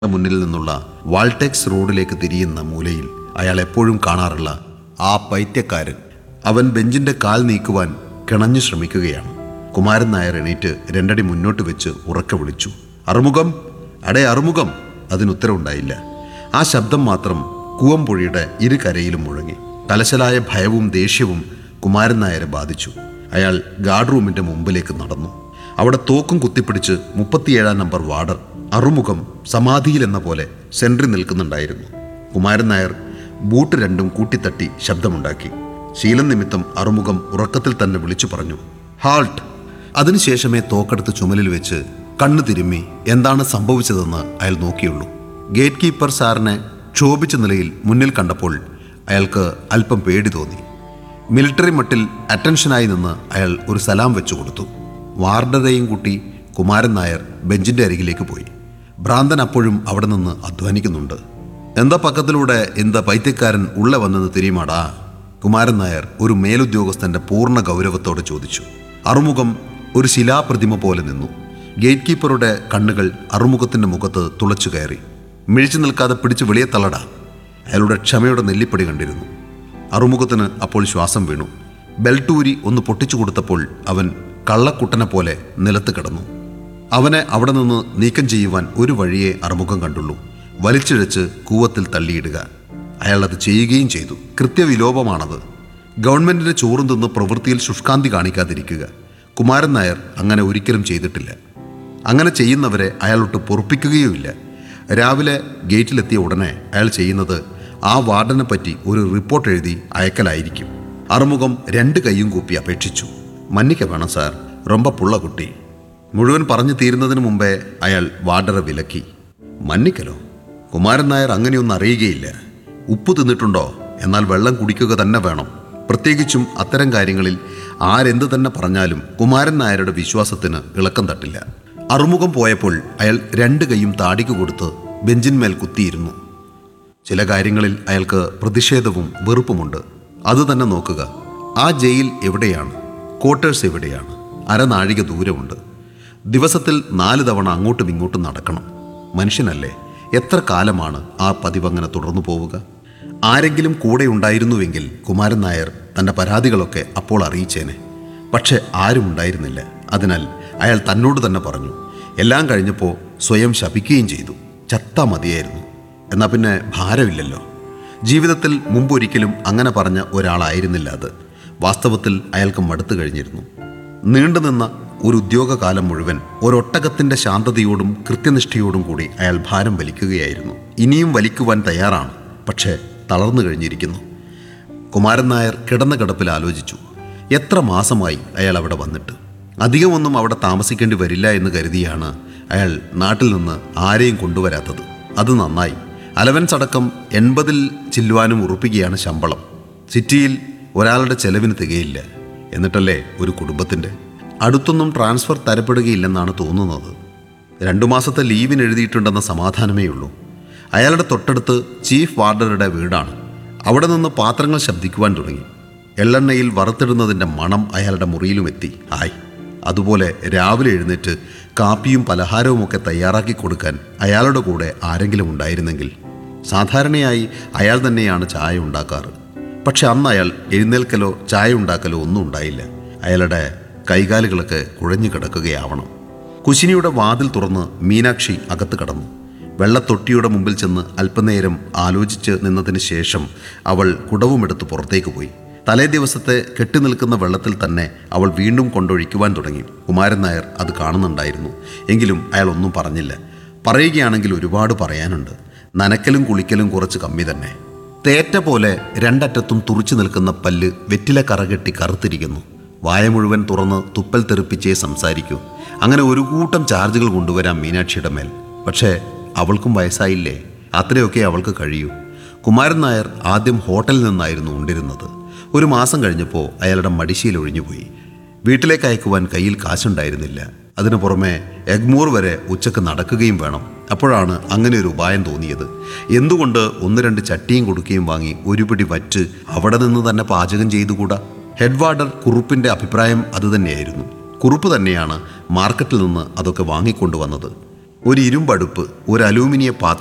മുന്നിൽ നിന്നുള്ള വാൾടെക്സ് റോഡിലേക്ക് തിരിയുന്ന മൂലയിൽ അയാൾ എപ്പോഴും കാണാറുള്ള ആ പൈത്യക്കാരൻ അവൻ ബെഞ്ചിന്റെ കാൽ നീക്കുവാൻ കിണഞ്ഞു ശ്രമിക്കുകയാണ് കുമാരൻ നായർ എണീറ്റ് രണ്ടടി മുന്നോട്ട് വെച്ച് ഉറക്കെ വിളിച്ചു അറുമുഖം അടേ അറുമുഖം അതിനുത്തരവുണ്ടായില്ല ആ ശബ്ദം മാത്രം കൂവമ്പുഴയുടെ ഇരു കരയിലും മുഴങ്ങി കലശലായ ഭയവും ദേഷ്യവും കുമാരൻ നായരെ ബാധിച്ചു അയാൾ ഗാർഡ് റൂമിന്റെ മുമ്പിലേക്ക് നടന്നു അവിടെ തോക്കും കുത്തിപ്പിടിച്ച് മുപ്പത്തിയേഴാം നമ്പർ വാർഡർ അറുമുഖം സമാധിയിൽ എന്ന പോലെ സെൻട്രി നിൽക്കുന്നുണ്ടായിരുന്നു കുമാരൻ നായർ ബൂട്ട് രണ്ടും കൂട്ടിത്തട്ടി ശബ്ദമുണ്ടാക്കി ശീലം നിമിത്തം അറുമുഖം ഉറക്കത്തിൽ തന്നെ വിളിച്ചു പറഞ്ഞു ഹാൾട്ട് അതിനുശേഷമേ തോക്കെടുത്ത് ചുമലിൽ വെച്ച് കണ്ണു തിരുമ്മി എന്താണ് സംഭവിച്ചതെന്ന് അയാൾ നോക്കിയുള്ളൂ ഗേറ്റ് കീപ്പർ സാറിനെ ക്ഷോഭിച്ച നിലയിൽ മുന്നിൽ കണ്ടപ്പോൾ അയാൾക്ക് അല്പം പേടി തോന്നി മിലിറ്ററി മട്ടിൽ അറ്റൻഷനായി നിന്ന് അയാൾ ഒരു സലാം വെച്ചു കൊടുത്തു വാർഡറെയും കൂട്ടി കുമാരൻ നായർ ബെഞ്ചിന്റെ അരികിലേക്ക് പോയി ഭ്രാന്തൻ അപ്പോഴും അവിടെ നിന്ന് അധ്വാനിക്കുന്നുണ്ട് എന്താ പക്കത്തിലൂടെ എന്താ പൈത്യക്കാരൻ ഉള്ള വന്നെന്ന് തിരിയുമാടാ കുമാരൻ നായർ ഒരു മേലുദ്യോഗസ്ഥന്റെ പൂർണ്ണ ഗൗരവത്തോടെ ചോദിച്ചു അറുമുഖം ഒരു ശിലാപ്രതിമ പോലെ നിന്നു ഗേറ്റ് കീപ്പറുടെ കണ്ണുകൾ അറുമുഖത്തിന്റെ മുഖത്ത് തുളച്ചു കയറി മിഴിച്ചു നിൽക്കാതെ പിടിച്ച് വെളിയെ തള്ളടാ അയാളുടെ ക്ഷമയുടെ നെല്ലിപ്പടി കണ്ടിരുന്നു അറുമുഖത്തിന് അപ്പോൾ ശ്വാസം വീണു ബെൽറ്റൂരി ഒന്ന് പൊട്ടിച്ചു കൊടുത്തപ്പോൾ അവൻ കള്ളക്കുട്ടനെ പോലെ നിലത്ത് കിടന്നു അവനെ അവിടെ നിന്ന് നീക്കം ചെയ്യുവാൻ ഒരു വഴിയെ അറുമുഖം കണ്ടുള്ളൂ വലിച്ചിഴച്ച് കൂവത്തിൽ തള്ളിയിടുക അയാൾ അത് ചെയ്യുകയും ചെയ്തു കൃത്യവിലോപമാണത് ഗവൺമെന്റിന്റെ ചോറും തിന്ന് പ്രവൃത്തിയിൽ ശുഷ്കാന്തി കാണിക്കാതിരിക്കുക കുമാരൻ നായർ അങ്ങനെ ഒരിക്കലും ചെയ്തിട്ടില്ല അങ്ങനെ ചെയ്യുന്നവരെ അയാളൊട്ട് പൊറുപ്പിക്കുകയുമില്ല രാവിലെ ഗേറ്റിലെത്തിയ ഉടനെ അയാൾ ചെയ്യുന്നത് ആ വാർഡനെ പറ്റി ഒരു റിപ്പോർട്ട് എഴുതി അയക്കലായിരിക്കും അറുമുഖം രണ്ട് കൈയും കൂപ്പി അപേക്ഷിച്ചു മന്നിക്ക വേണം സാർ റൊമ്പ പുള്ള കുട്ടി മുഴുവൻ പറഞ്ഞു തീരുന്നതിന് മുമ്പേ അയാൾ വാർഡറെ വിലക്കി മന്നിക്കലോ കുമാരൻ നായർ അങ്ങനെയൊന്നും അറിയുകയില്ല ഉപ്പ് തിന്നിട്ടുണ്ടോ എന്നാൽ വെള്ളം കുടിക്കുക തന്നെ വേണം പ്രത്യേകിച്ചും അത്തരം കാര്യങ്ങളിൽ ആരെന്ത് തന്നെ പറഞ്ഞാലും കുമാരൻ നായരുടെ വിശ്വാസത്തിന് ഇളക്കം തട്ടില്ല അറുമുഖം പോയപ്പോൾ അയാൾ രണ്ട് കൈയും താടിക്ക് കൊടുത്ത് ബെഞ്ചിന്മേൽ കുത്തിയിരുന്നു ചില കാര്യങ്ങളിൽ അയാൾക്ക് പ്രതിഷേധവും വെറുപ്പുമുണ്ട് അത് തന്നെ നോക്കുക ആ ജയിൽ എവിടെയാണ് ക്വാർട്ടേഴ്സ് എവിടെയാണ് അരനാഴിക ദൂരമുണ്ട് ദിവസത്തിൽ നാല് തവണ അങ്ങോട്ടും ഇങ്ങോട്ടും നടക്കണം മനുഷ്യനല്ലേ എത്ര കാലമാണ് ആ പതിവങ്ങനെ തുടർന്നു പോവുക ആരെങ്കിലും കൂടെ ഉണ്ടായിരുന്നുവെങ്കിൽ കുമാരൻ നായർ തൻ്റെ പരാതികളൊക്കെ അപ്പോൾ അറിയിച്ചേനെ പക്ഷെ ആരും ഉണ്ടായിരുന്നില്ല അതിനാൽ അയാൾ തന്നോട് തന്നെ പറഞ്ഞു എല്ലാം കഴിഞ്ഞപ്പോൾ സ്വയം ശപിക്കുകയും ചെയ്തു ചത്താ മതിയായിരുന്നു എന്നാൽ പിന്നെ ഭാരമില്ലല്ലോ ജീവിതത്തിൽ മുമ്പൊരിക്കലും അങ്ങനെ പറഞ്ഞ ഒരാളായിരുന്നില്ല അത് വാസ്തവത്തിൽ അയാൾക്ക് മടുത്തു കഴിഞ്ഞിരുന്നു നീണ്ടുനിന്ന ഒരു ഉദ്യോഗകാലം മുഴുവൻ ഒരൊട്ടകത്തിന്റെ ശാന്തതയോടും കൃത്യനിഷ്ഠയോടും കൂടി അയാൾ ഭാരം വലിക്കുകയായിരുന്നു ഇനിയും വലിക്കുവാൻ തയ്യാറാണ് പക്ഷേ തളർന്നു കഴിഞ്ഞിരിക്കുന്നു കുമാരൻ നായർ കിടന്ന കിടപ്പിൽ ആലോചിച്ചു എത്ര മാസമായി അയാൾ അവിടെ വന്നിട്ട് അധികമൊന്നും അവിടെ താമസിക്കേണ്ടി വരില്ല എന്ന് കരുതിയാണ് അയാൾ നാട്ടിൽ നിന്ന് ആരെയും കൊണ്ടുവരാത്തത് അത് നന്നായി അലവൻസ് അടക്കം എൺപതിൽ ചില്ലുവാനും ഉറപ്പിക്കുകയാണ് ശമ്പളം സിറ്റിയിൽ ഒരാളുടെ ചെലവിന് തികയില്ല എന്നിട്ടല്ലേ ഒരു കുടുംബത്തിൻ്റെ അടുത്തൊന്നും ട്രാൻസ്ഫർ തരപ്പെടുകയില്ലെന്നാണ് തോന്നുന്നത് രണ്ടു മാസത്തെ ലീവിന് എഴുതിയിട്ടുണ്ടെന്ന സമാധാനമേ ഉള്ളൂ അയാളുടെ തൊട്ടടുത്ത് ചീഫ് വാർഡറുടെ വീടാണ് അവിടെ നിന്ന് പാത്രങ്ങൾ ശബ്ദിക്കുവാൻ തുടങ്ങി എള്ളെണ്ണയിൽ വറുത്തിടുന്നതിൻ്റെ മണം അയാളുടെ മുറിയിലും എത്തി ആയി അതുപോലെ രാവിലെ എഴുന്നേറ്റ് കാപ്പിയും പലഹാരവും ഒക്കെ തയ്യാറാക്കി കൊടുക്കാൻ അയാളുടെ കൂടെ ആരെങ്കിലും ഉണ്ടായിരുന്നെങ്കിൽ സാധാരണയായി അയാൾ തന്നെയാണ് ചായ ഉണ്ടാക്കാറ് പക്ഷെ അന്ന് അയാൾ എഴുന്നേൽക്കലോ ചായ ഉണ്ടാക്കലോ ഒന്നും ഉണ്ടായില്ല അയാളുടെ കൈകാലുകളൊക്കെ കുഴഞ്ഞു കിടക്കുകയാവണം കുശിനിയുടെ വാതിൽ തുറന്ന് മീനാക്ഷി അകത്ത് കടന്നു വെള്ളത്തൊട്ടിയുടെ മുമ്പിൽ ചെന്ന് അല്പനേരം ആലോചിച്ച് നിന്നതിന് ശേഷം അവൾ കുടവുമെടുത്ത് പുറത്തേക്ക് പോയി തലേ ദിവസത്തെ കെട്ടിനിൽക്കുന്ന വെള്ളത്തിൽ തന്നെ അവൾ വീണ്ടും കൊണ്ടൊഴിക്കുവാൻ തുടങ്ങി കുമാരൻ നായർ അത് കാണുന്നുണ്ടായിരുന്നു എങ്കിലും അയാൾ ഒന്നും പറഞ്ഞില്ല പറയുകയാണെങ്കിൽ ഒരുപാട് പറയാനുണ്ട് നനക്കലും കുളിക്കലും കുറച്ച് കമ്മി തന്നെ തേറ്റ പോലെ രണ്ടറ്റത്തും തുറിച്ചു നിൽക്കുന്ന പല്ല് വെറ്റില കറകെട്ടി കറുത്തിരിക്കുന്നു വായ മുഴുവൻ തുറന്ന് തുപ്പൽ തെറിപ്പിച്ചേ സംസാരിക്കൂ അങ്ങനെ ഒരു കൂട്ടം ചാർജുകൾ കൊണ്ടുവരാം മീനാക്ഷിയുടെ മേൽ പക്ഷേ അവൾക്കും വയസ്സായില്ലേ അത്രയൊക്കെ അവൾക്ക് കഴിയൂ കുമാരൻ നായർ ആദ്യം ഹോട്ടലിൽ നിന്നായിരുന്നു ഉണ്ടിരുന്നത് ഒരു മാസം കഴിഞ്ഞപ്പോൾ അയാളുടെ മടിശീൽ ഒഴിഞ്ഞുപോയി വീട്ടിലേക്ക് അയക്കുവാൻ കയ്യിൽ കാശുണ്ടായിരുന്നില്ല അതിനു പുറമെ എഗ്മൂർ വരെ ഉച്ചക്ക് നടക്കുകയും വേണം അപ്പോഴാണ് അങ്ങനെ ഒരു ഉപായം തോന്നിയത് എന്തുകൊണ്ട് ഒന്ന് രണ്ട് ചട്ടിയും കൊടുക്കുകയും വാങ്ങി ഒരു പിടി വറ്റ് അവിടെ നിന്ന് തന്നെ പാചകം ചെയ്തുകൂടാ ഹെഡ് വാർഡർ കുറുപ്പിന്റെ അഭിപ്രായം അതുതന്നെയായിരുന്നു കുറുപ്പ് തന്നെയാണ് മാർക്കറ്റിൽ നിന്ന് അതൊക്കെ വാങ്ങിക്കൊണ്ടുവന്നത് ഒരു ഇരുമ്പടുപ്പ് ഒരു അലൂമിനിയ പാത്രം